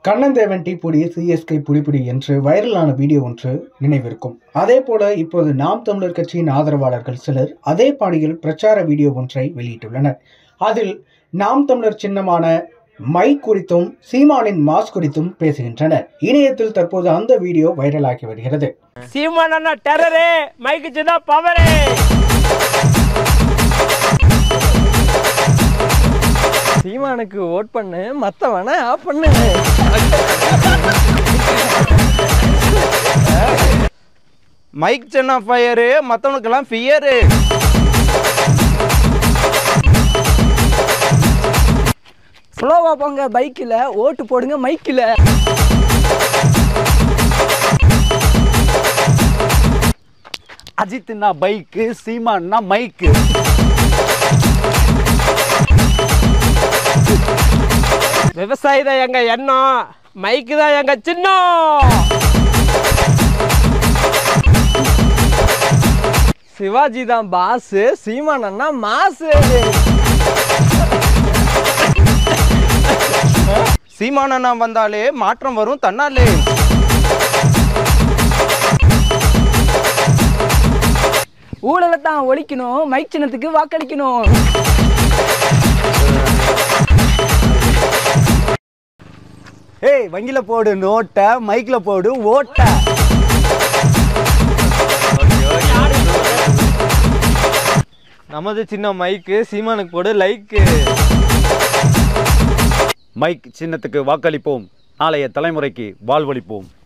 கண்ணந்தேவன் டீப்புடி CSK புடிப்புடி என்று வைரலான video ஒன்று நினைவிருக்கும் அதே போல இப்போது நாம் தமிழர் கட்சியின் ஆதரவாளர்கள் சிலர் அதே பாணியில் பிரச்சார வீடியோ ஒன்றை வெளியிட்டுள்ளனர் அதில் நாம் தமிழர் சின்னமான மைக் குறித்தும் சீமானின் மாஸ் குறித்தும் பேசுகின்றனர் இணையத்தில் தற்போது அந்த வீடியோ வைரலாகி வருகிறது சீமான் அண்ணா டெரரு மைக்கு சின்ன பவரு சீமானுக்கு ஓட் பண்ணு மத்தவன ஆஃப் பண்ணு மைக் சின்ன ஃபயரு மற்றவனுக்கெல்லாம் ஃபியரு ஸ்லோவா போங்க பைக்கில் ஓட்டு போடுங்க மைக்கில் அஜித்னா பைக்கு சீமான்னா மைக்கு விவசாயி தான் எங்க எண்ணம் மைக்கு தான் எங்க சின்னம் சிவாஜி தான் பாஸ் சீமான் அண்ணா மாசு சீமானண்ணா வந்தாலே மாற்றம் வரும் தன்னாலே ஊழலை தான் ஒழிக்கணும் மைக் சின்னத்துக்கு வாக்களிக்கணும் ஏய் வங்கியில போடு நோட்டை மைக்ல போடு ஓட்டை நமது சின்ன மைக்கு சீமானுக்கு போடு லைக்கு மைக் சின்னத்துக்கு வாக்களிப்போம் நாளைய தலைமுறைக்கு வாழ்வளிப்போம்